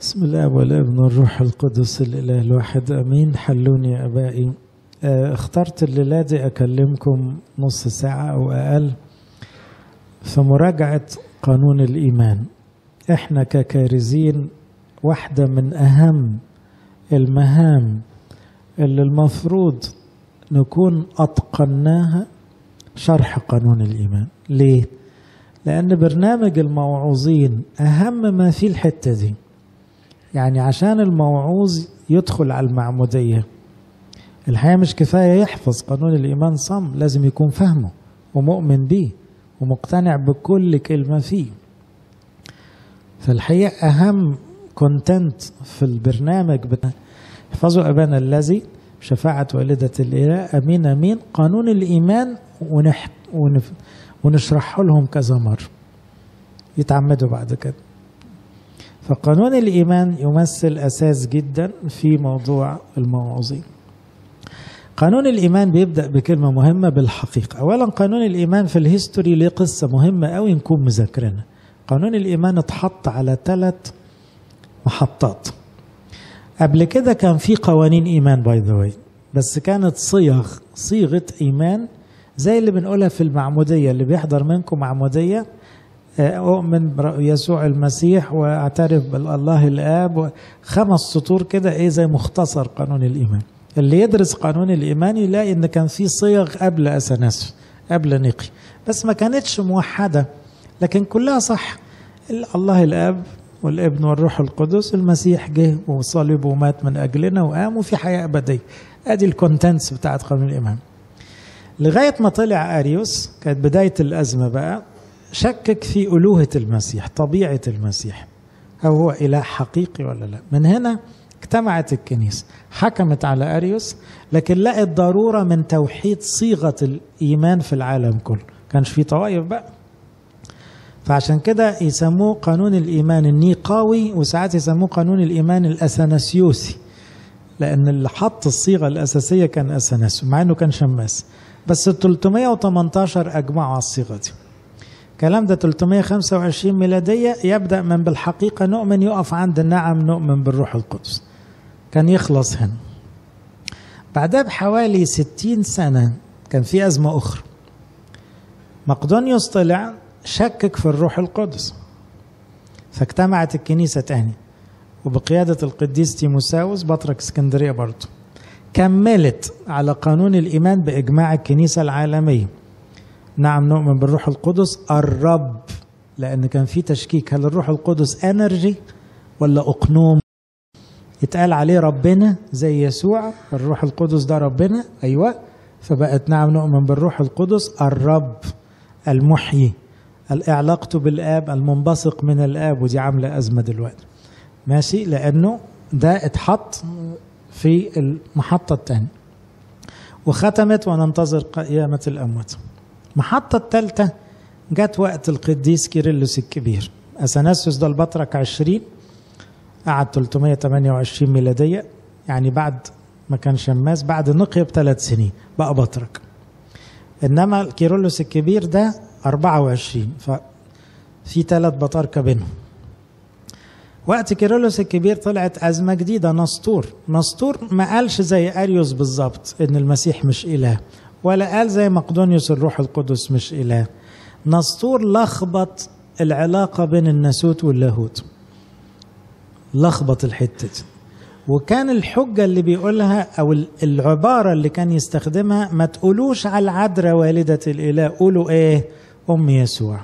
بسم الله والابن والروح القدس الاله الواحد امين حلوني يا ابائي آه، اخترت الليله دي اكلمكم نص ساعه او اقل في مراجعه قانون الايمان احنا ككارزين واحده من اهم المهام اللي المفروض نكون اتقناها شرح قانون الايمان ليه لان برنامج الموعوظين اهم ما فيه الحته دي يعني عشان الموعوظ يدخل على المعمودية الحقيقة مش كفاية يحفظ قانون الإيمان صم لازم يكون فاهمه ومؤمن بيه ومقتنع بكل كلمة فيه فالحقيقة أهم كونتنت في البرنامج بتاع احفظوا أبانا الذي شفاعة والدة الإله أمين أمين قانون الإيمان ونح ونف ونشرحه لهم كذا مرة يتعمدوا بعد كده فقانون الإيمان يمثل أساس جدا في موضوع الموعظين قانون الإيمان بيبدأ بكلمة مهمة بالحقيقة أولا قانون الإيمان في الهيستوري ليه قصة مهمة أوي نكون مذاكرينها قانون الإيمان اتحط على ثلاث محطات قبل كده كان في قوانين إيمان باي ذا واي بس كانت صيغ صيغة إيمان زي اللي بنقولها في المعمودية اللي بيحضر منكم معمودية أؤمن بيسوع المسيح وأعترف بالله الآب خمس سطور كده إيه زي مختصر قانون الإيمان اللي يدرس قانون الإيمان يلاقي إن كان في صيغ قبل أثناس قبل نقي بس ما كانتش موحدة لكن كلها صح الله الآب والابن والروح القدس المسيح جه وصلب ومات من أجلنا وقام وفي حياة أبدية أدي الكونتنتس بتاعت قانون الإيمان لغاية ما طلع أريوس كانت بداية الأزمة بقى شكك في ألوهة المسيح طبيعة المسيح هل هو إله حقيقي ولا لا من هنا اجتمعت الكنيسة حكمت على أريوس لكن لقت ضرورة من توحيد صيغة الإيمان في العالم كله كانش في طوائف بقى فعشان كده يسموه قانون الإيمان النيقاوي وساعات يسموه قانون الإيمان الأثناسيوسي لأن اللي حط الصيغة الأساسية كان أثناسيوس مع إنه كان شماس بس ال 318 أجمعوا على الصيغة دي الكلام ده 325 ميلادية يبدأ من بالحقيقة نؤمن يقف عند النعم نؤمن بالروح القدس كان يخلص هنا بعدها بحوالي 60 سنة كان في أزمة أخرى مقدونيوس طلع شكك في الروح القدس فاجتمعت الكنيسة تاني وبقيادة القديس تيموساوس بطرك اسكندرية برضه كملت على قانون الإيمان بإجماع الكنيسة العالمية نعم نؤمن بالروح القدس الرب لأن كان في تشكيك هل الروح القدس انرجي ولا أقنوم يتقال عليه ربنا زي يسوع الروح القدس ده ربنا أيوة فبقت نعم نؤمن بالروح القدس الرب المحيي علاقته بالآب المنبثق من الآب ودي عاملة أزمة دلوقتي ماشي لأنه ده اتحط في المحطة الثانية وختمت وننتظر قيامة الأموات المحطة الثالثة جت وقت القديس كيرلس الكبير أثناسيوس ده البطرك 20 قعد 328 ميلادية يعني بعد ما كان شماس بعد نقية بثلاث سنين بقى بطرك إنما كيرلس الكبير ده 24 ففي ثلاث بطاركة بينهم وقت كيرلس الكبير طلعت أزمة جديدة نسطور نسطور ما قالش زي أريوس بالظبط إن المسيح مش إله ولا قال زي مقدونيوس الروح القدس مش إله نسطور لخبط العلاقة بين الناسوت واللاهوت لخبط الحتة دي وكان الحجة اللي بيقولها أو العبارة اللي كان يستخدمها ما تقولوش على العذراء والدة الإله قولوا إيه أم يسوع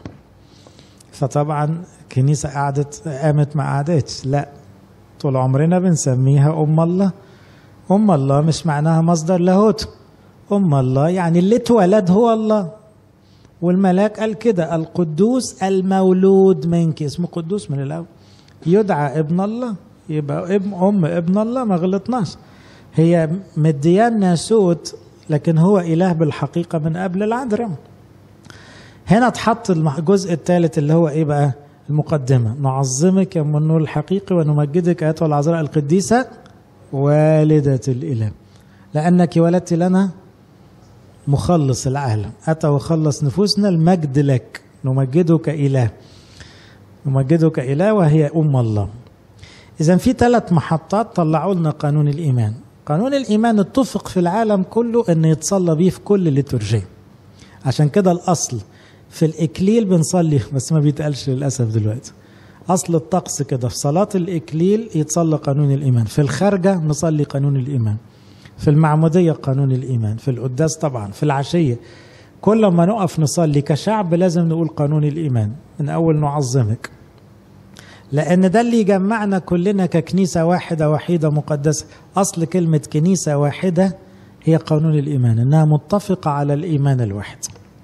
فطبعا الكنيسة قعدت قامت ما قعدتش لا طول عمرنا بنسميها أم الله أم الله مش معناها مصدر لاهوت أم الله يعني اللي اتولد هو الله والملاك قال كده القدوس المولود منك اسمه قدوس من الأول يدعى ابن الله يبقى ابن أم ابن الله ما غلطناش هي مديان ناسوت لكن هو إله بالحقيقة من قبل العذراء هنا اتحط الجزء الثالث اللي هو ايه بقى المقدمة نعظمك يا النور الحقيقي ونمجدك أيتها العذراء القديسة والدة الإله لأنك ولدت لنا مخلص العالم أتى وخلص نفوسنا المجد لك نمجدك إله نمجدك إله وهي أم الله إذا في ثلاث محطات طلعوا لنا قانون الإيمان قانون الإيمان اتفق في العالم كله أن يتصلى بيه في كل ليتورجية عشان كده الأصل في الإكليل بنصلي بس ما بيتقالش للأسف دلوقتي أصل الطقس كده في صلاة الإكليل يتصلى قانون الإيمان في الخارجة نصلي قانون الإيمان في المعمودية قانون الإيمان في القداس طبعا في العشية كل ما نقف نصلي كشعب لازم نقول قانون الإيمان من أول نعظمك لأن ده اللي يجمعنا كلنا ككنيسة واحدة وحيدة مقدسة أصل كلمة كنيسة واحدة هي قانون الإيمان إنها متفقة على الإيمان الواحد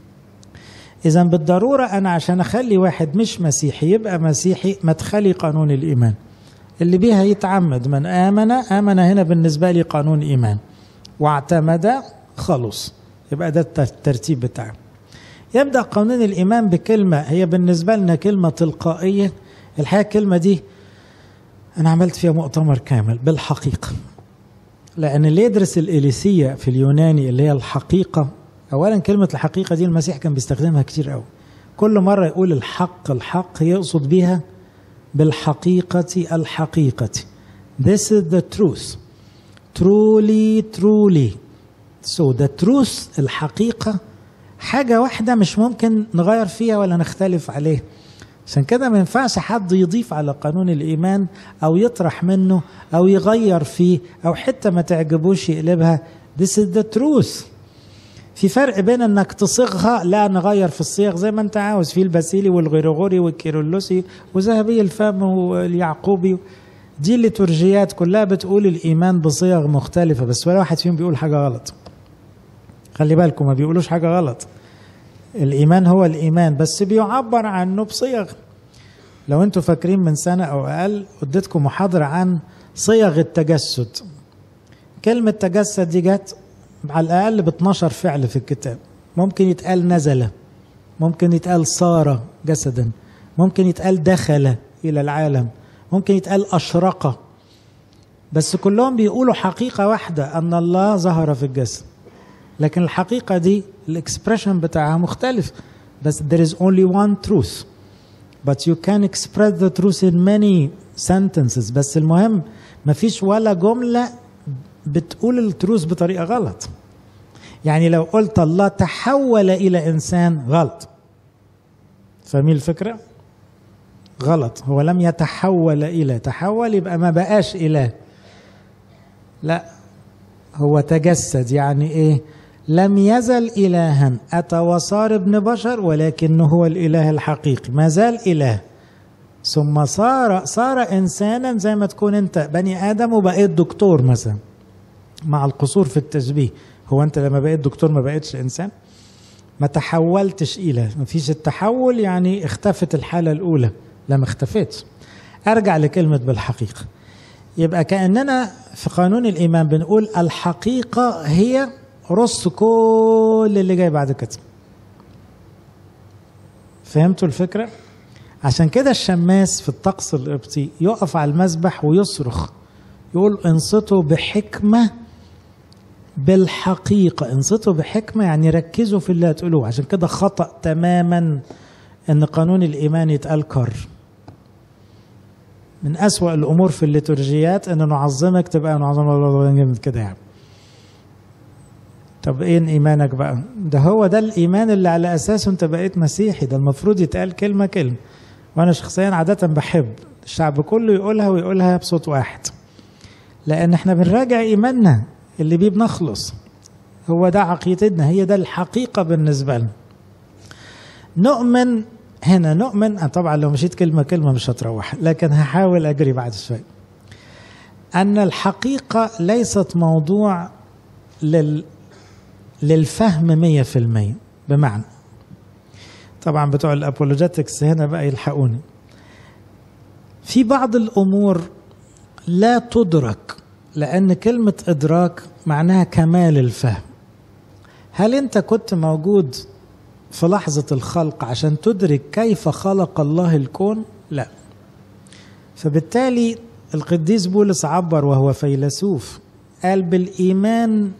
إذا بالضرورة أنا عشان أخلي واحد مش مسيحي يبقى مسيحي مدخلي قانون الإيمان اللي بيها يتعمد من آمن آمن هنا بالنسبة لي قانون إيمان واعتمد خلص يبقى ده الترتيب بتاعه يبدأ قانون الإيمان بكلمة هي بالنسبة لنا كلمة تلقائية الحقيقة الكلمة دي أنا عملت فيها مؤتمر كامل بالحقيقة لأن اللي يدرس الإليسية في اليوناني اللي هي الحقيقة أولا كلمة الحقيقة دي المسيح كان بيستخدمها كتير قوي كل مرة يقول الحق الحق يقصد بيها بالحقيقة الحقيقة This is the truth truly truly so the truth الحقيقة حاجة واحدة مش ممكن نغير فيها ولا نختلف عليه عشان كده ما ينفعش حد يضيف على قانون الإيمان أو يطرح منه أو يغير فيه أو حتى ما تعجبوش يقلبها This is the truth في فرق بين انك تصيغها لا نغير في الصيغ زي ما انت عاوز في الباسيلي والغريغوري والكيرلسي وذهبي الفم واليعقوبي دي الليتورجيات كلها بتقول الايمان بصيغ مختلفه بس ولا واحد فيهم بيقول حاجه غلط خلي بالكم ما بيقولوش حاجه غلط الايمان هو الايمان بس بيعبر عنه بصيغ لو انتوا فاكرين من سنه او اقل اديتكم محاضره عن صيغ التجسد كلمه تجسد دي جت على الأقل ب 12 فعل في الكتاب ممكن يتقال نزل ممكن يتقال صار جسدا ممكن يتقال دخل إلى العالم ممكن يتقال أشرق بس كلهم بيقولوا حقيقة واحدة أن الله ظهر في الجسد لكن الحقيقة دي الاكسبريشن بتاعها مختلف بس there is only one truth but you can express the truth in many sentences بس المهم مفيش ولا جملة بتقول التروس بطريقه غلط يعني لو قلت الله تحول الى انسان غلط فاهمين الفكره غلط هو لم يتحول الى تحول يبقى ما بقاش اله لا هو تجسد يعني ايه لم يزل الها اتى وصار ابن بشر ولكنه هو الاله الحقيقي ما زال اله ثم صار صار انسانا زي ما تكون انت بني ادم وبقيت دكتور مثلا مع القصور في التشبيه هو انت لما بقيت دكتور ما بقيتش انسان ما تحولتش الى ما فيش التحول يعني اختفت الحاله الاولى لا ما اختفتش ارجع لكلمه بالحقيقه يبقى كاننا في قانون الايمان بنقول الحقيقه هي رص كل اللي جاي بعد كده فهمتوا الفكره عشان كده الشماس في الطقس القبطي يقف على المسبح ويصرخ يقول انصتوا بحكمه بالحقيقة انصتوا بحكمة يعني ركزوا في اللي هتقولوه عشان كده خطأ تماما ان قانون الايمان يتقال كر من أسوأ الأمور في الليتورجيات أن نعظمك تبقى نعظم الله كده يعني طب ايه ايمانك بقى ده هو ده الايمان اللي على اساسه انت بقيت مسيحي ده المفروض يتقال كلمه كلمه وانا شخصيا عاده بحب الشعب كله يقولها ويقولها بصوت واحد لان احنا بنراجع ايماننا اللي بيه بنخلص هو ده عقيدتنا هي ده الحقيقة بالنسبة لنا نؤمن هنا نؤمن طبعا لو مشيت كلمة كلمة مش هتروح لكن هحاول أجري بعد شوي أن الحقيقة ليست موضوع لل للفهم مية في المية بمعنى طبعا بتوع الأبولوجيتكس هنا بقى يلحقوني في بعض الأمور لا تدرك لأن كلمة إدراك معناها كمال الفهم هل أنت كنت موجود في لحظة الخلق عشان تدرك كيف خلق الله الكون؟ لا فبالتالي القديس بولس عبر وهو فيلسوف قال بالإيمان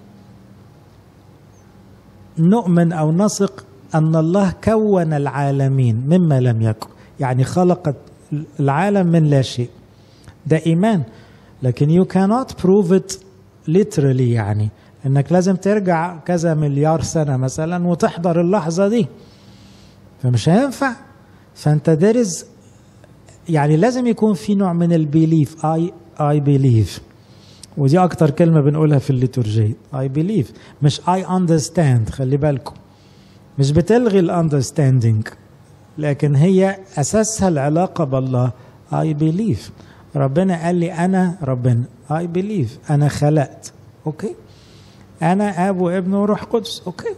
نؤمن أو نثق أن الله كون العالمين مما لم يكن يعني خلق العالم من لا شيء ده ايمان لكن you cannot prove it literally يعني انك لازم ترجع كذا مليار سنه مثلا وتحضر اللحظه دي فمش هينفع فانت دارز يعني لازم يكون في نوع من البيليف اي اي بيليف ودي اكتر كلمه بنقولها في الليتورجي اي بيليف مش اي اندرستاند خلي بالكم مش بتلغي الاندرستاندينج لكن هي اساسها العلاقه بالله اي بيليف ربنا قال لي انا ربنا اي بيليف انا خلقت اوكي انا اب وابن وروح قدس اوكي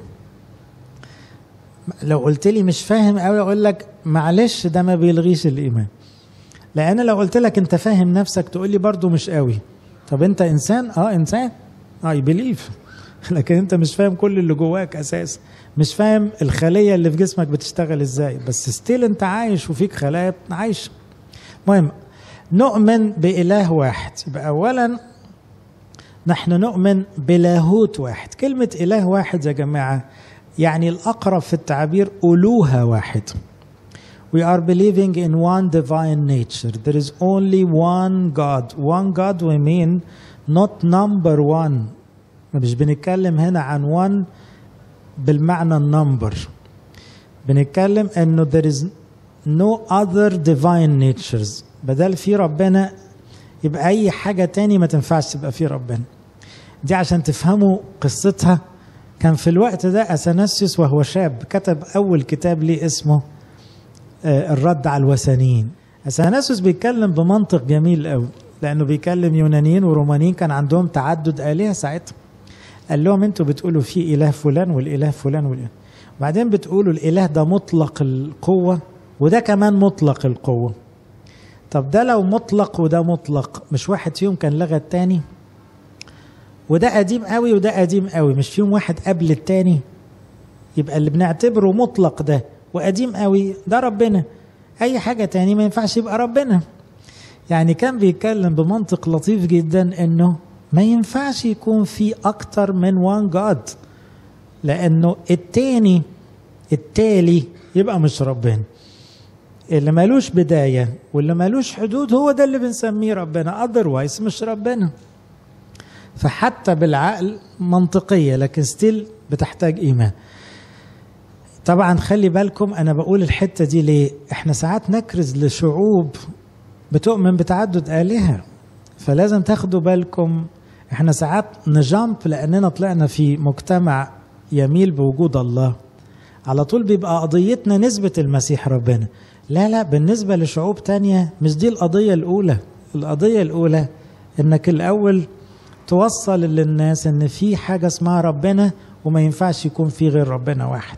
لو قلت لي مش فاهم قوي اقول لك معلش ده ما بيلغيش الايمان لان لو قلت لك انت فاهم نفسك تقول لي برضو مش قوي طب انت انسان اه انسان اي بليف لكن انت مش فاهم كل اللي جواك اساسا مش فاهم الخليه اللي في جسمك بتشتغل ازاي بس ستيل انت عايش وفيك خلايا عايشه المهم نؤمن باله واحد يبقى اولا نحن نؤمن بلاهوت واحد كلمه اله واحد يا جماعه يعني الاقرب في التعبير الوهه واحد We are believing in one divine nature. There is only one God. One God we mean not number one. مش بنتكلم هنا عن one بالمعنى النمبر. بنتكلم انه there is no other divine natures. بدل في ربنا يبقى اي حاجة تاني ما تنفعش تبقى في ربنا. دي عشان تفهموا قصتها كان في الوقت ده اثناسيوس وهو شاب كتب اول كتاب ليه اسمه الرد على الوثنيين اثناسيوس بيتكلم بمنطق جميل قوي لانه بيكلم يونانيين ورومانيين كان عندهم تعدد الهه ساعتها قال لهم انتوا بتقولوا في اله فلان والاله فلان والاله وبعدين بتقولوا الاله ده مطلق القوه وده كمان مطلق القوه طب ده لو مطلق وده مطلق مش واحد فيهم كان لغى التاني وده قديم قوي وده قديم قوي مش فيهم واحد قبل التاني يبقى اللي بنعتبره مطلق ده وقديم قوي ده ربنا اي حاجه تاني ما ينفعش يبقى ربنا يعني كان بيتكلم بمنطق لطيف جدا انه ما ينفعش يكون في اكتر من وان جاد لانه التاني التالي يبقى مش ربنا اللي مالوش بداية واللي مالوش حدود هو ده اللي بنسميه ربنا otherwise مش ربنا فحتى بالعقل منطقية لكن ستيل بتحتاج إيمان طبعا خلي بالكم انا بقول الحته دي ليه احنا ساعات نكرز لشعوب بتؤمن بتعدد الهه فلازم تاخدوا بالكم احنا ساعات نجامب لاننا طلعنا في مجتمع يميل بوجود الله على طول بيبقى قضيتنا نسبة المسيح ربنا لا لا بالنسبة لشعوب تانية مش دي القضية الأولى القضية الأولى إنك الأول توصل للناس إن في حاجة اسمها ربنا وما ينفعش يكون في غير ربنا واحد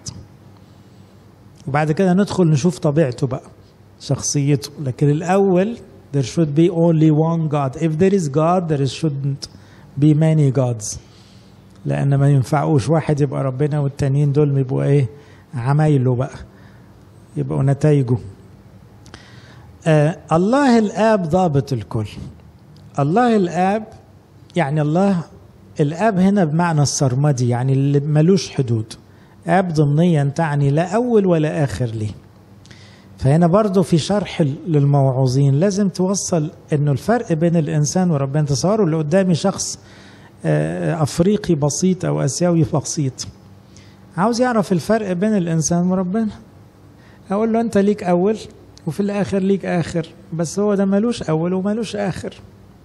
وبعد كده ندخل نشوف طبيعته بقى شخصيته لكن الأول there should be only one God if there is God there shouldn't be many gods لأن ما ينفعوش واحد يبقى ربنا والتانيين دول يبقوا إيه عمايله بقى يبقوا نتائجه آه الله الآب ضابط الكل الله الآب يعني الله الآب هنا بمعنى السرمدي يعني اللي ملوش حدود آب ضمنيا تعني لا أول ولا آخر ليه فهنا برضو في شرح للموعوظين لازم توصل انه الفرق بين الانسان وربنا تصوروا اللي قدامي شخص افريقي بسيط او اسيوي بسيط عاوز يعرف الفرق بين الانسان وربنا اقول له انت ليك اول وفي الاخر ليك اخر بس هو ده ملوش اول وملوش اخر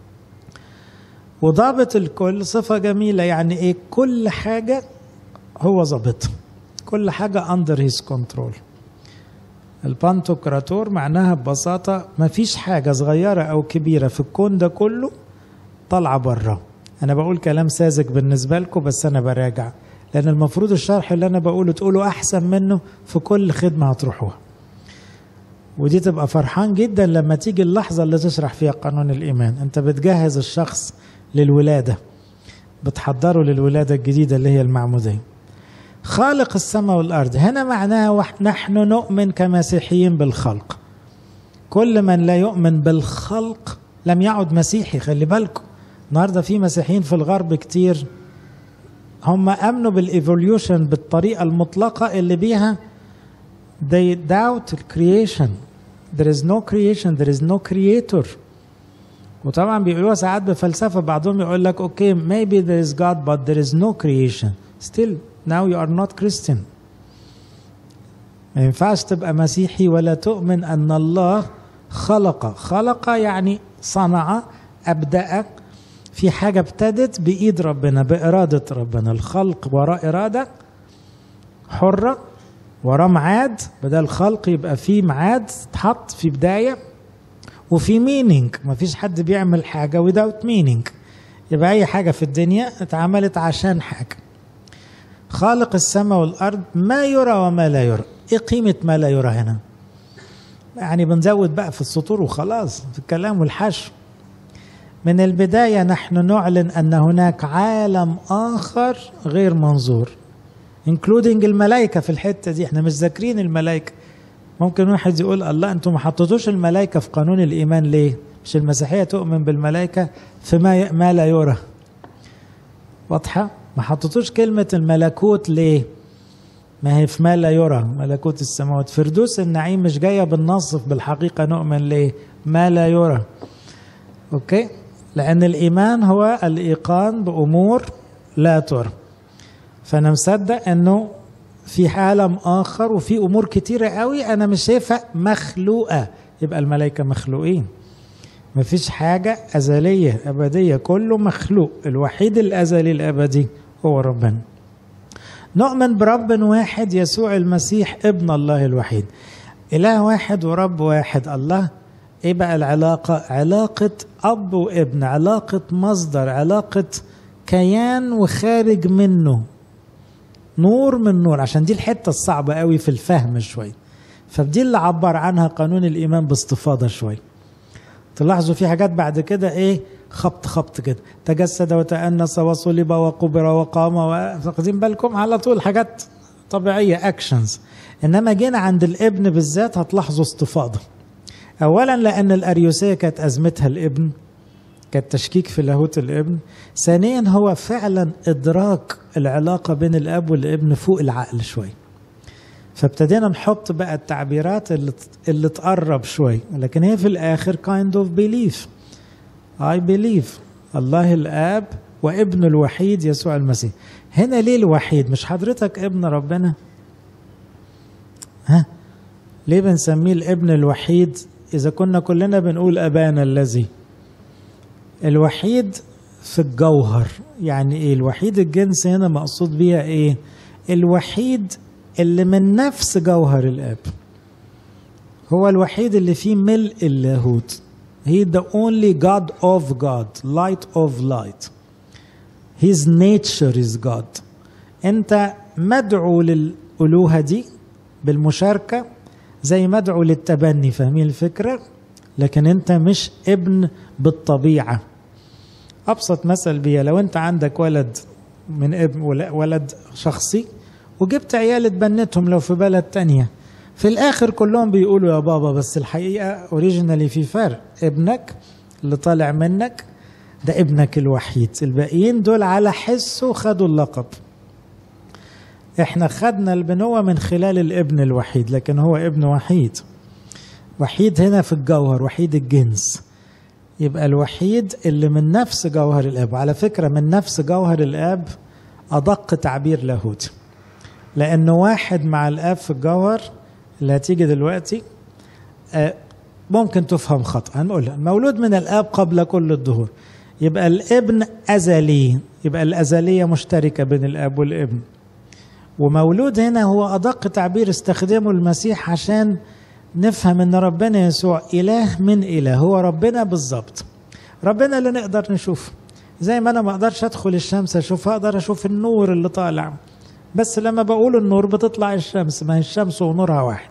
وضابط الكل صفه جميله يعني ايه كل حاجه هو ظابطها كل حاجه اندر هيز كنترول البانتوكراتور معناها ببساطة ما فيش حاجة صغيرة أو كبيرة في الكون ده كله طالعة بره أنا بقول كلام ساذج بالنسبة لكم بس أنا براجع لأن المفروض الشرح اللي أنا بقوله تقولوا أحسن منه في كل خدمة هتروحوها ودي تبقى فرحان جدا لما تيجي اللحظة اللي تشرح فيها قانون الإيمان أنت بتجهز الشخص للولادة بتحضره للولادة الجديدة اللي هي المعمودية خالق السماء والارض هنا معناها نحن نؤمن كمسيحيين بالخلق كل من لا يؤمن بالخلق لم يعد مسيحي خلي بالكم النهارده في مسيحيين في الغرب كتير هم امنوا بالايفوليوشن بالطريقه المطلقه اللي بيها they doubt creation there is no creation there is no creator وطبعا بيقولوها ساعات بفلسفة بعضهم يقول لك اوكي maybe there is God but there is no creation still now you are not Christian ما ينفعش تبقى مسيحي ولا تؤمن أن الله خلق خلق يعني صنع أبدأ في حاجة ابتدت بإيد ربنا بإرادة ربنا الخلق وراء إرادة حرة وراه ميعاد بدل خلق يبقى في ميعاد اتحط في بداية وفي مينينج مفيش حد بيعمل حاجة without meaning يبقى أي حاجة في الدنيا اتعملت عشان حاجة خالق السماء والأرض ما يرى وما لا يرى إيه قيمة ما لا يرى هنا يعني بنزود بقى في السطور وخلاص في الكلام والحشو من البداية نحن نعلن أن هناك عالم آخر غير منظور including الملائكة في الحتة دي احنا مش ذاكرين الملائكة ممكن واحد يقول الله انتم ما حطيتوش الملائكة في قانون الإيمان ليه مش المسيحية تؤمن بالملائكة فيما ما لا يرى واضحة ما حطيتوش كلمة الملكوت ليه ما هي في ما لا يرى ملكوت السماوات فردوس النعيم مش جاية بالنص بالحقيقة نؤمن ليه ما لا يرى اوكي لأن الإيمان هو الإيقان بأمور لا ترى فأنا مصدق أنه في عالم آخر وفي أمور كتيرة قوي أنا مش شايفها مخلوقة يبقى الملائكة مخلوقين مفيش حاجة أزلية أبدية كله مخلوق الوحيد الأزلي الأبدي هو ربنا نؤمن برب واحد يسوع المسيح ابن الله الوحيد إله واحد ورب واحد الله ايه بقى العلاقة علاقة اب وابن علاقة مصدر علاقة كيان وخارج منه نور من نور عشان دي الحتة الصعبة قوي في الفهم شوي فدي اللي عبر عنها قانون الإيمان باستفاضة شوي تلاحظوا في حاجات بعد كده ايه خبط خبط كده تجسد وتأنس وصلب وقبر وقام واخدين بالكم على طول حاجات طبيعية اكشنز انما جينا عند الابن بالذات هتلاحظوا استفاضة اولا لان الاريوسية كانت ازمتها الابن كانت تشكيك في لاهوت الابن ثانيا هو فعلا ادراك العلاقة بين الاب والابن فوق العقل شوي فابتدينا نحط بقى التعبيرات اللي اللي تقرب شوي لكن هي في الاخر kind of belief I believe الله الاب وابن الوحيد يسوع المسيح هنا ليه الوحيد مش حضرتك ابن ربنا ها ليه بنسميه الابن الوحيد اذا كنا كلنا بنقول ابانا الذي الوحيد في الجوهر يعني ايه الوحيد الجنس هنا مقصود بيها ايه الوحيد اللي من نفس جوهر الاب هو الوحيد اللي فيه ملء اللاهوت He the only God of God light of light His nature is God انت مدعو للألوهة دي بالمشاركة زي مدعو للتبني فاهمين الفكرة لكن انت مش ابن بالطبيعة أبسط مثل بيها لو انت عندك ولد من ابن ولد شخصي وجبت عيال اتبنتهم لو في بلد تانية في الاخر كلهم بيقولوا يا بابا بس الحقيقة اوريجينالي في فرق ابنك اللي طالع منك ده ابنك الوحيد الباقيين دول على حسه خدوا اللقب احنا خدنا البنوة من خلال الابن الوحيد لكن هو ابن وحيد وحيد هنا في الجوهر وحيد الجنس يبقى الوحيد اللي من نفس جوهر الاب على فكرة من نفس جوهر الاب أدق تعبير لاهوتي لأنه واحد مع الآب في الجوهر اللي هتيجي دلوقتي ممكن تفهم خطأ هنقولها مولود من الآب قبل كل الظهور يبقى الابن أزلي يبقى الأزلية مشتركة بين الآب والابن ومولود هنا هو أدق تعبير استخدمه المسيح عشان نفهم ان ربنا يسوع إله من إله هو ربنا بالظبط ربنا اللي نقدر نشوفه زي ما أنا ما أقدرش أدخل الشمس أشوفها أقدر أشوف النور اللي طالع بس لما بقول النور بتطلع الشمس ما هي الشمس ونورها واحد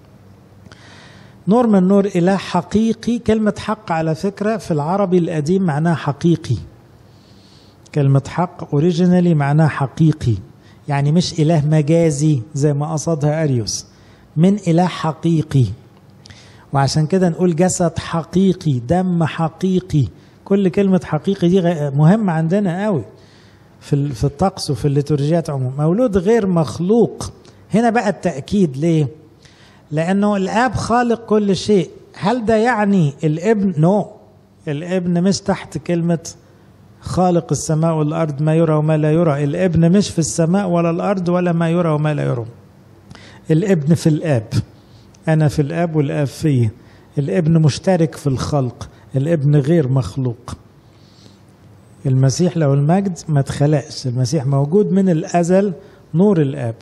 نور من نور إله حقيقي كلمة حق على فكرة في العربي القديم معناها حقيقي كلمة حق اوريجينالي معناها حقيقي يعني مش إله مجازي زي ما قصدها أريوس من إله حقيقي وعشان كده نقول جسد حقيقي دم حقيقي كل كلمة حقيقي دي مهمة عندنا قوي في في الطقس وفي الليتورجيات عموما مولود غير مخلوق هنا بقى التأكيد ليه لأنه الآب خالق كل شيء هل ده يعني الابن نو no. الابن مش تحت كلمة خالق السماء والأرض ما يرى وما لا يرى الابن مش في السماء ولا الأرض ولا ما يرى وما لا يرى الابن في الآب أنا في الآب والآب فيه الابن مشترك في الخلق الابن غير مخلوق المسيح لو المجد ما اتخلقش المسيح موجود من الأزل نور الآب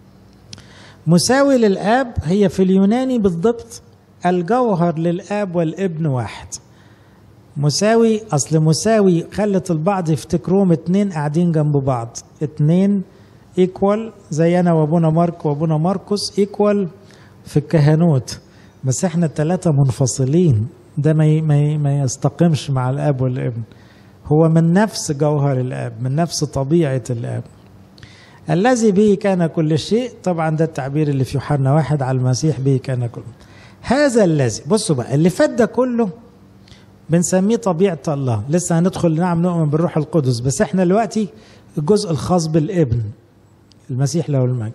مساوي للآب هي في اليوناني بالضبط الجوهر للآب والابن واحد مساوي أصل مساوي خلت البعض يفتكروهم اتنين قاعدين جنب بعض اتنين ايكوال زي أنا وأبونا مارك وأبونا ماركوس ايكوال في الكهنوت بس احنا التلاتة منفصلين ده ما ما ما يستقيمش مع الاب والابن هو من نفس جوهر الاب من نفس طبيعه الاب الذي به كان كل شيء طبعا ده التعبير اللي في يوحنا واحد على المسيح به كان كل هذا الذي بصوا بقى اللي فات ده كله بنسميه طبيعه الله لسه هندخل نعم نؤمن بالروح القدس بس احنا دلوقتي الجزء الخاص بالابن المسيح له المجد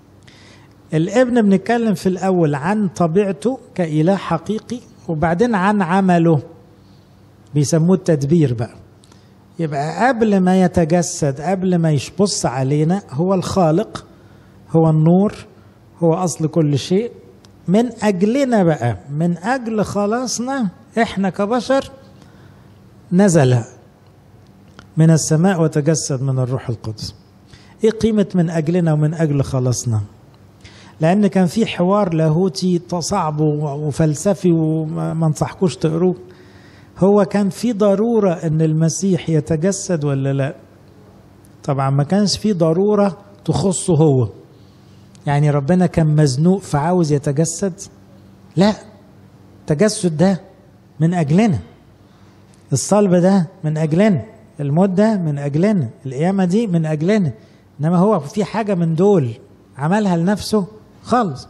الابن بنتكلم في الاول عن طبيعته كاله حقيقي وبعدين عن عمله بيسموه التدبير بقى يبقى قبل ما يتجسد قبل ما يبص علينا هو الخالق هو النور هو اصل كل شيء من اجلنا بقى من اجل خلاصنا احنا كبشر نزل من السماء وتجسد من الروح القدس ايه قيمه من اجلنا ومن اجل خلاصنا لان كان في حوار لاهوتي صعب وفلسفي وما انصحكوش تقروه هو كان في ضروره ان المسيح يتجسد ولا لا طبعا ما كانش في ضروره تخصه هو يعني ربنا كان مزنوق فعاوز يتجسد لا التجسد ده من اجلنا الصلب ده من اجلنا الموت ده من اجلنا القيامه دي من اجلنا انما هو في حاجه من دول عملها لنفسه خالص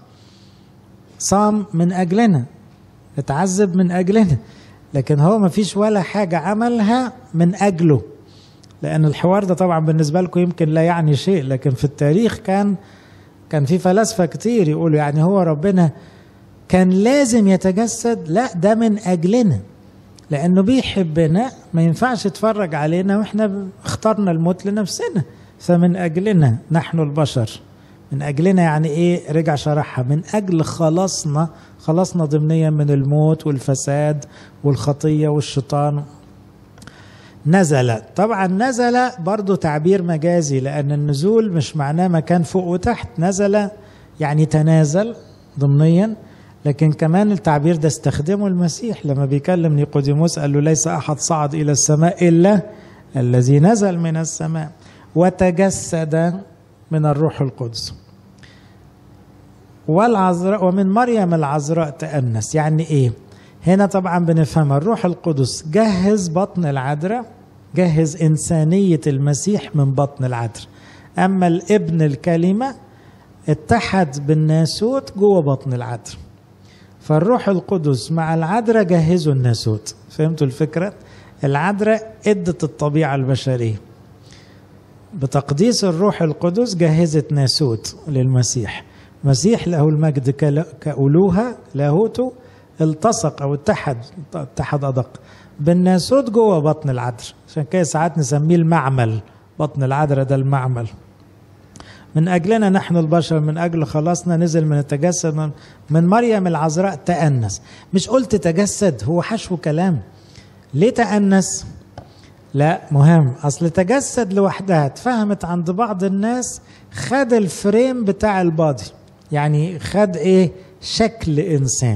صام من اجلنا اتعذب من اجلنا لكن هو ما فيش ولا حاجه عملها من اجله لان الحوار ده طبعا بالنسبه لكم يمكن لا يعني شيء لكن في التاريخ كان كان في فلاسفه كتير يقولوا يعني هو ربنا كان لازم يتجسد لا ده من اجلنا لانه بيحبنا ما ينفعش يتفرج علينا واحنا اخترنا الموت لنفسنا فمن اجلنا نحن البشر من اجلنا يعني ايه رجع شرحها من اجل خلاصنا خلصنا ضمنيا من الموت والفساد والخطيه والشيطان نزل طبعا نزل برضو تعبير مجازي لان النزول مش معناه مكان فوق وتحت نزل يعني تنازل ضمنيا لكن كمان التعبير ده استخدمه المسيح لما بيكلم نيقوديموس قال له ليس احد صعد الى السماء الا الذي نزل من السماء وتجسد من الروح القدس والعذراء ومن مريم العذراء تأنس يعني ايه هنا طبعا بنفهمها الروح القدس جهز بطن العذراء جهز إنسانية المسيح من بطن العذراء أما الابن الكلمة اتحد بالناسوت جوه بطن العذراء فالروح القدس مع العذراء جهزوا الناسوت فهمتوا الفكرة العذراء ادت الطبيعة البشرية بتقديس الروح القدس جهزت ناسوت للمسيح مسيح له المجد كألوهة لاهوته التصق أو اتحد اتحد أدق بالناسوت جوه بطن العذراء عشان كده ساعات نسميه المعمل بطن العذراء ده المعمل من أجلنا نحن البشر من أجل خلاصنا نزل من التجسد من مريم العذراء تأنس مش قلت تجسد هو حشو كلام ليه تأنس لا مهم أصل تجسد لوحدها اتفهمت عند بعض الناس خد الفريم بتاع البادي يعني خد ايه شكل انسان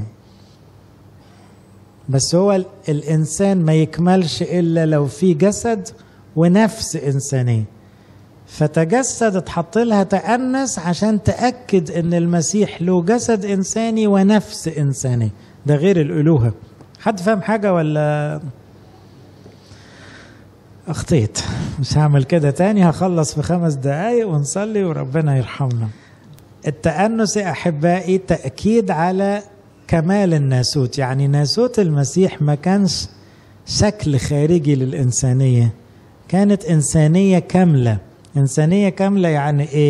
بس هو الانسان ما يكملش الا لو في جسد ونفس انسانيه فتجسد اتحط لها تأنس عشان تأكد ان المسيح له جسد انساني ونفس انساني ده غير الالوهه حد فاهم حاجه ولا اخطيت مش هعمل كده تاني هخلص في خمس دقايق ونصلي وربنا يرحمنا التأنس يا أحبائي تأكيد على كمال الناسوت يعني ناسوت المسيح ما كانش شكل خارجي للإنسانية كانت إنسانية كاملة إنسانية كاملة يعني إيه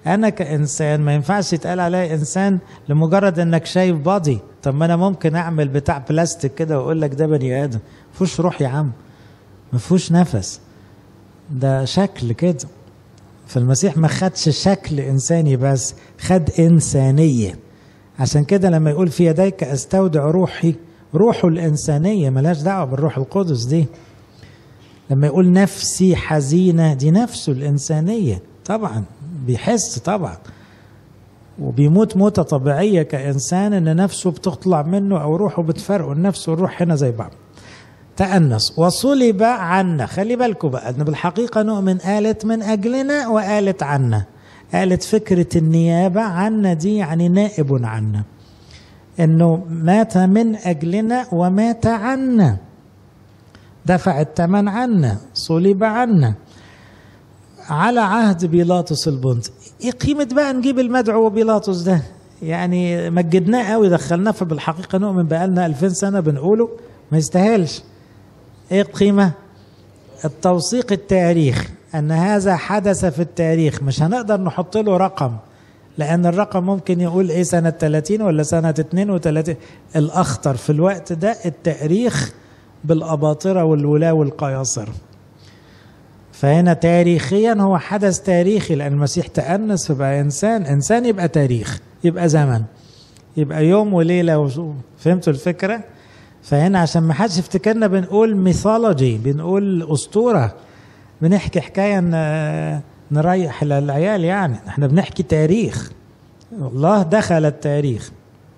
انا كانسان ما ينفعش يتقال عليا انسان لمجرد انك شايف بادي طب ما انا ممكن اعمل بتاع بلاستيك كده واقول لك ده بني ادم فيهوش روح يا عم ما فيهوش نفس ده شكل كده فالمسيح ما خدش شكل انساني بس خد انسانيه عشان كده لما يقول في يديك استودع روحي روحه الانسانيه ملهاش دعوه بالروح القدس دي لما يقول نفسي حزينه دي نفسه الانسانيه طبعا بيحس طبعا وبيموت موتة طبيعية كإنسان إن نفسه بتطلع منه أو روحه بتفرقه النفس والروح هنا زي بعض تأنس وصلب عنا خلي بالكم بقى إن بالحقيقة نؤمن قالت من أجلنا وقالت عنا قالت فكرة النيابة عنا دي يعني نائب عنا إنه مات من أجلنا ومات عنا دفع الثمن عنا صلب عنا على عهد بيلاطس البنط ايه قيمة بقى نجيب المدعو بيلاطس ده يعني مجدناه قوي دخلناه في بالحقيقة نؤمن بقالنا 2000 سنة بنقوله ما يستاهلش ايه القيمة التوثيق التاريخ ان هذا حدث في التاريخ مش هنقدر نحط له رقم لان الرقم ممكن يقول ايه سنة 30 ولا سنة 32 الاخطر في الوقت ده التاريخ بالاباطرة والولاة والقياصرة فهنا تاريخيا هو حدث تاريخي لان المسيح تأنس فبقى انسان انسان يبقى تاريخ يبقى زمن يبقى يوم وليله وشو فهمتوا الفكره فهنا عشان ما حدش يفتكرنا بنقول ميثولوجي بنقول اسطوره بنحكي حكايه نريح العيال يعني احنا بنحكي تاريخ الله دخل التاريخ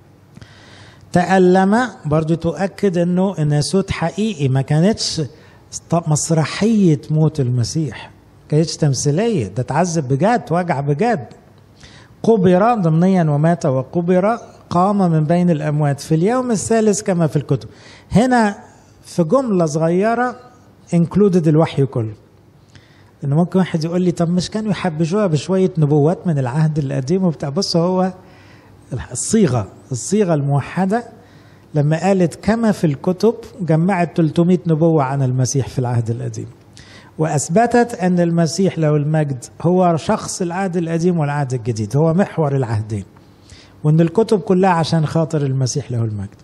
تألم برضو تؤكد انه الناسوت حقيقي ما كانتش مسرحية موت المسيح كانتش تمثيلية ده اتعذب بجد وجع بجد قبر ضمنيا ومات وقبر قام من بين الأموات في اليوم الثالث كما في الكتب هنا في جملة صغيرة انكلودد الوحي كله ان ممكن واحد يقول لي طب مش كانوا يحبشوها بشوية نبوات من العهد القديم وبتاع بص هو الصيغة الصيغة الموحدة لما قالت كما في الكتب جمعت 300 نبوة عن المسيح في العهد القديم وأثبتت أن المسيح له المجد هو شخص العهد القديم والعهد الجديد هو محور العهدين وأن الكتب كلها عشان خاطر المسيح له المجد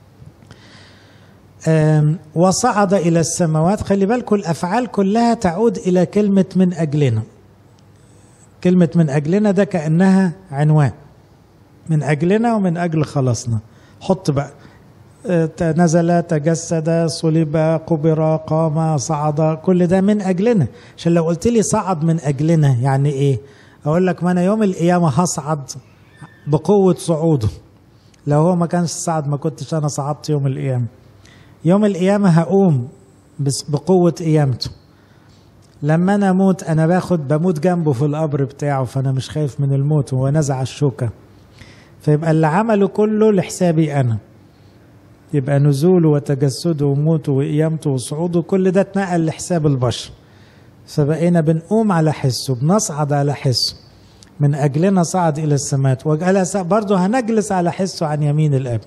وصعد إلى السماوات خلي بالكم الأفعال كلها تعود إلى كلمة من أجلنا كلمة من أجلنا ده كأنها عنوان من أجلنا ومن أجل خلاصنا حط بقى نزل تجسد صلب قبر قام صعد كل ده من اجلنا عشان لو قلت لي صعد من اجلنا يعني ايه اقول لك ما انا يوم القيامه هصعد بقوه صعوده لو هو ما كانش صعد ما كنتش انا صعدت يوم القيامه يوم القيامه هقوم بقوه قيامته لما انا اموت انا باخد بموت جنبه في القبر بتاعه فانا مش خايف من الموت هو نزع الشوكه فيبقى اللي عمله كله لحسابي انا يبقى نزوله وتجسده وموته وقيامته وصعوده كل ده اتنقل لحساب البشر فبقينا بنقوم على حسه بنصعد على حسه من أجلنا صعد إلى السماوات وجلس برضه هنجلس على حسه عن يمين الآب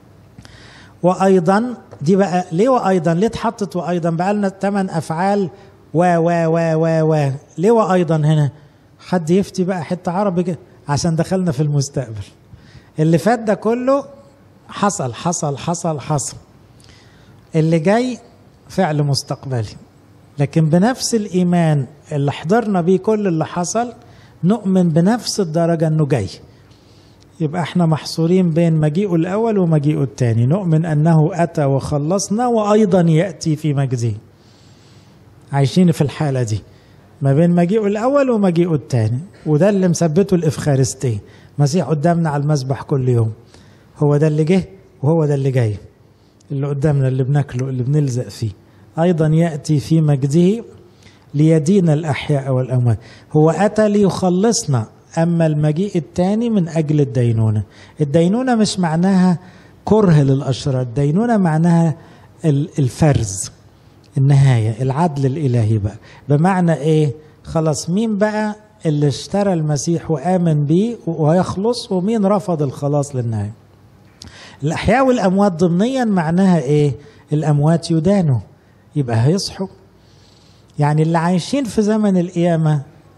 وأيضا دي بقى ليه وأيضا ليه اتحطت وأيضا بقى لنا ثمان أفعال و و و و و ليه وأيضا هنا حد يفتي بقى حتة عربي كده عشان دخلنا في المستقبل اللي فات ده كله حصل حصل حصل حصل اللي جاي فعل مستقبلي لكن بنفس الإيمان اللي حضرنا بيه كل اللي حصل نؤمن بنفس الدرجة أنه جاي يبقى احنا محصورين بين مجيئه الأول ومجيئه الثاني نؤمن أنه أتى وخلصنا وأيضا يأتي في مجده عايشين في الحالة دي ما بين مجيئه الأول ومجيئه الثاني وده اللي مثبته الإفخارستية مسيح قدامنا على المسبح كل يوم هو ده اللي جه وهو ده اللي جاي اللي قدامنا اللي بناكله اللي بنلزق فيه أيضا يأتي في مجده ليدين الأحياء والأموات هو أتى ليخلصنا أما المجيء الثاني من أجل الدينونة الدينونة مش معناها كره للأشرار الدينونة معناها الفرز النهاية العدل الإلهي بقى بمعنى إيه خلاص مين بقى اللي اشترى المسيح وآمن بيه ويخلص ومين رفض الخلاص للنهاية الأحياء والأموات ضمنيا معناها إيه الأموات يدانوا يبقى هيصحوا يعني اللي عايشين في زمن القيامة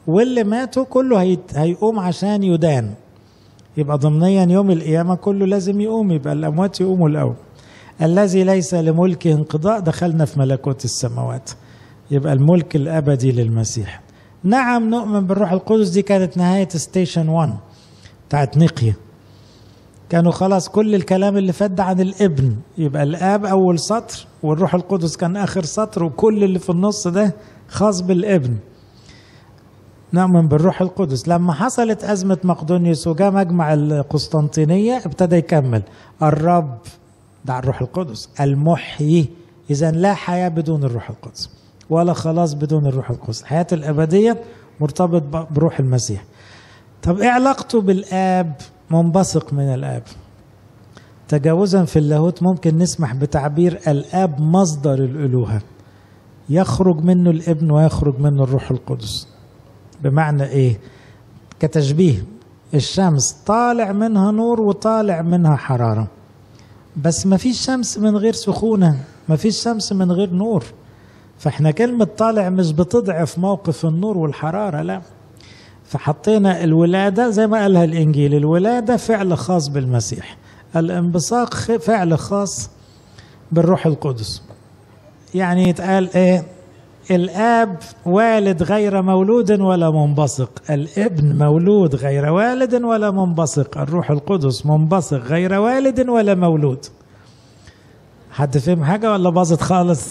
واللي ماتوا كله هيت- هيقوم عشان يدان يبقى ضمنيا يوم القيامة كله لازم يقوم يبقى الأموات يقوموا الأول الذي ليس لملكه انقضاء دخلنا في ملكوت السماوات يبقى الملك الأبدي للمسيح نعم نؤمن بالروح القدس دي كانت نهاية ستيشن 1 بتاعت نقية كانوا خلاص كل الكلام اللي فات ده عن الابن يبقى الاب اول سطر والروح القدس كان اخر سطر وكل اللي في النص ده خاص بالابن نؤمن بالروح القدس لما حصلت أزمة مقدونيوس وجاء مجمع القسطنطينية ابتدى يكمل الرب ده الروح القدس المحيي إذا لا حياة بدون الروح القدس ولا خلاص بدون الروح القدس الحياة الأبدية مرتبط ب- بروح المسيح طب ايه علاقته بالآب منبثق من الآب تجاوزا في اللاهوت ممكن نسمح بتعبير الآب مصدر الألوهة يخرج منه الابن ويخرج منه الروح القدس بمعنى ايه كتشبيه الشمس طالع منها نور وطالع منها حرارة بس ما فيش شمس من غير سخونة ما فيش شمس من غير نور فاحنا كلمة طالع مش بتضعف موقف النور والحرارة لا فحطينا الولادة زي ما قالها الإنجيل الولادة فعل خاص بالمسيح الانبثاق خ- فعل خاص بالروح القدس يعني يتقال ايه الاب والد غير مولود ولا منبثق الابن مولود غير والد ولا منبثق الروح القدس منبثق غير والد ولا مولود حد فهم حاجه ولا باظت خالص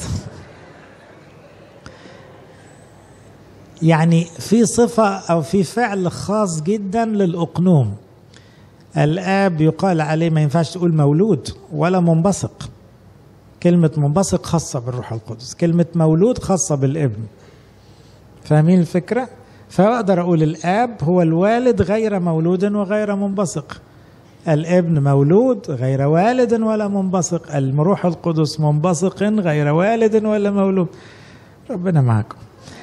يعني في صفه او في فعل خاص جدا للاقنوم الاب يقال عليه ما ينفعش تقول مولود ولا منبثق كلمة منبثق خاصة بالروح القدس كلمة مولود خاصة بالابن فاهمين الفكرة؟ فأقدر أقول الآب هو الوالد غير مولود وغير منبثق الابن مولود غير والد ولا منبثق الروح القدس منبثق غير والد ولا مولود ربنا معكم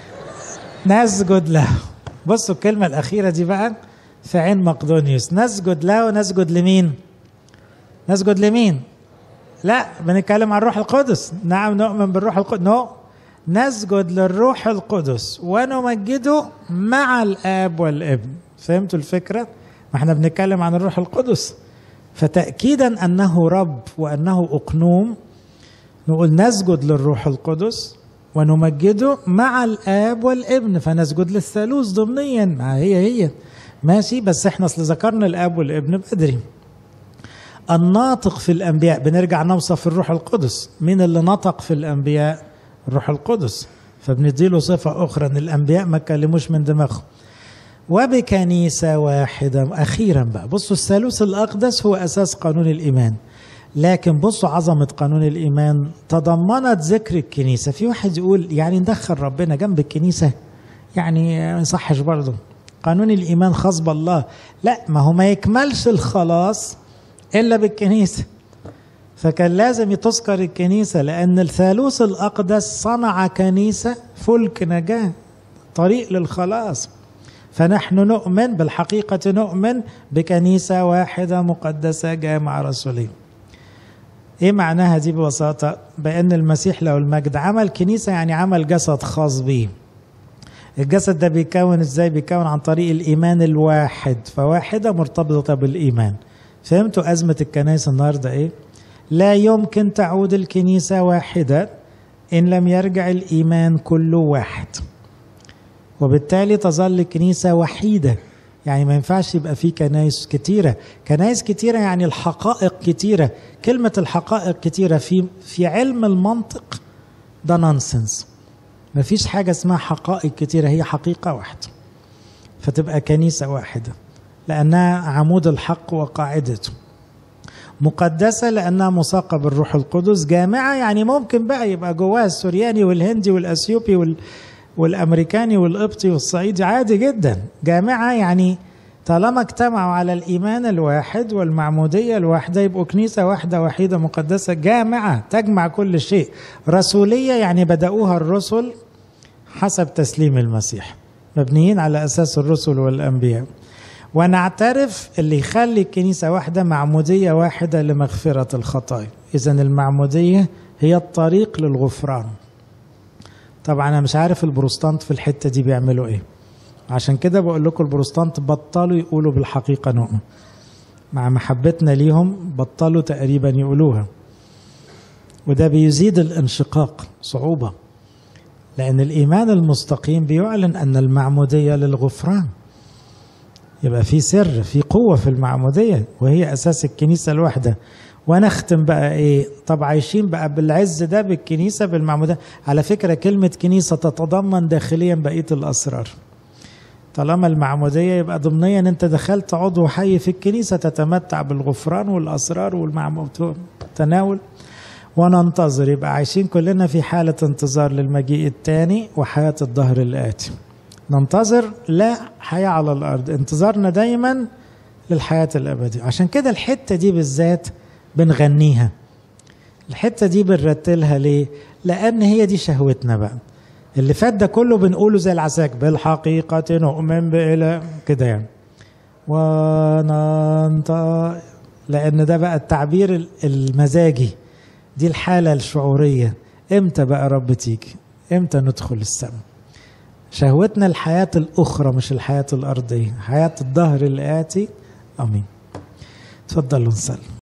نسجد له بصوا الكلمة الأخيرة دي بقى في عين مقدونيوس نسجد له ونسجد لمين نسجد لمين لا بنتكلم عن الروح القدس نعم نؤمن بالروح القدس نو نسجد للروح القدس ونمجده مع الاب والابن فهمتوا الفكره ما احنا بنتكلم عن الروح القدس فتاكيدا انه رب وانه اقنوم نقول نسجد للروح القدس ونمجده مع الاب والابن فنسجد للثالوث ضمنيا ما هي هي ماشي بس احنا اصل ذكرنا الاب والابن بدري الناطق في الانبياء بنرجع نوصف الروح القدس مين اللي نطق في الانبياء الروح القدس فبنديله صفه اخرى ان الانبياء ما كلموش من دماغهم وبكنيسه واحده اخيرا بقى بصوا الثالوث الاقدس هو اساس قانون الايمان لكن بصوا عظمه قانون الايمان تضمنت ذكر الكنيسه في واحد يقول يعني ندخل ربنا جنب الكنيسه يعني ما يصحش برضه قانون الايمان خاص بالله لا ما هو ما يكملش الخلاص الا بالكنيسه فكان لازم تذكر الكنيسه لان الثالوث الاقدس صنع كنيسه فلك نجاه طريق للخلاص فنحن نؤمن بالحقيقه نؤمن بكنيسه واحده مقدسه جامعه رسوليه ايه معناها دي ببساطه بان المسيح له المجد عمل كنيسه يعني عمل جسد خاص بيه الجسد ده بيكون ازاي بيكون عن طريق الايمان الواحد فواحده مرتبطه بالايمان فهمتوا أزمة الكنائس النهاردة إيه؟ لا يمكن تعود الكنيسة واحدة إن لم يرجع الإيمان كله واحد وبالتالي تظل الكنيسة وحيدة يعني ما ينفعش يبقى في كنائس كتيرة كنائس كتيرة يعني الحقائق كتيرة كلمة الحقائق كتيرة في في علم المنطق ده نونسنس ما فيش حاجة اسمها حقائق كتيرة هي حقيقة واحدة فتبقى كنيسة واحدة لأنها عمود الحق وقاعدته مقدسة لأنها مساقة بالروح القدس جامعة يعني ممكن بقى يبقى جواها السورياني والهندي والأثيوبي وال... والأمريكاني والقبطي والصعيدي عادي جدا جامعة يعني طالما اجتمعوا على الإيمان الواحد والمعمودية الواحدة يبقوا كنيسة واحدة وحيدة مقدسة جامعة تجمع كل شيء رسولية يعني بدأوها الرسل حسب تسليم المسيح مبنيين على أساس الرسل والأنبياء ونعترف اللي يخلي الكنيسة واحدة معمودية واحدة لمغفرة الخطايا إذا المعمودية هي الطريق للغفران طبعا أنا مش عارف البروستانت في الحتة دي بيعملوا إيه عشان كده بقول لكم البروستانت بطلوا يقولوا بالحقيقة نؤمن مع محبتنا ليهم بطلوا تقريبا يقولوها وده بيزيد الانشقاق صعوبة لأن الإيمان المستقيم بيعلن أن المعمودية للغفران يبقى في سر في قوة في المعمودية وهي أساس الكنيسة الواحدة ونختم بقى إيه طب عايشين بقى بالعز ده بالكنيسة بالمعمودية على فكرة كلمة كنيسة تتضمن داخليا بقية الأسرار طالما المعمودية يبقى ضمنيا أنت دخلت عضو حي في الكنيسة تتمتع بالغفران والأسرار والتناول وننتظر يبقى عايشين كلنا في حالة انتظار للمجيء الثاني وحياة الظهر الآتي ننتظر لا حياة على الأرض انتظارنا دايما للحياة الأبدية عشان كده الحتة دي بالذات بنغنيها الحتة دي بنرتلها ليه لأن هي دي شهوتنا بقى اللي فات ده كله بنقوله زي العساك بالحقيقة نؤمن بإله كده يعني وننت لأن ده بقى التعبير المزاجي دي الحالة الشعورية امتى بقى رب تيجي امتى ندخل السماء شهوتنا الحياة الأخرى مش الحياة الأرضية حياة الظهر الآتي أمين تفضلوا نصلي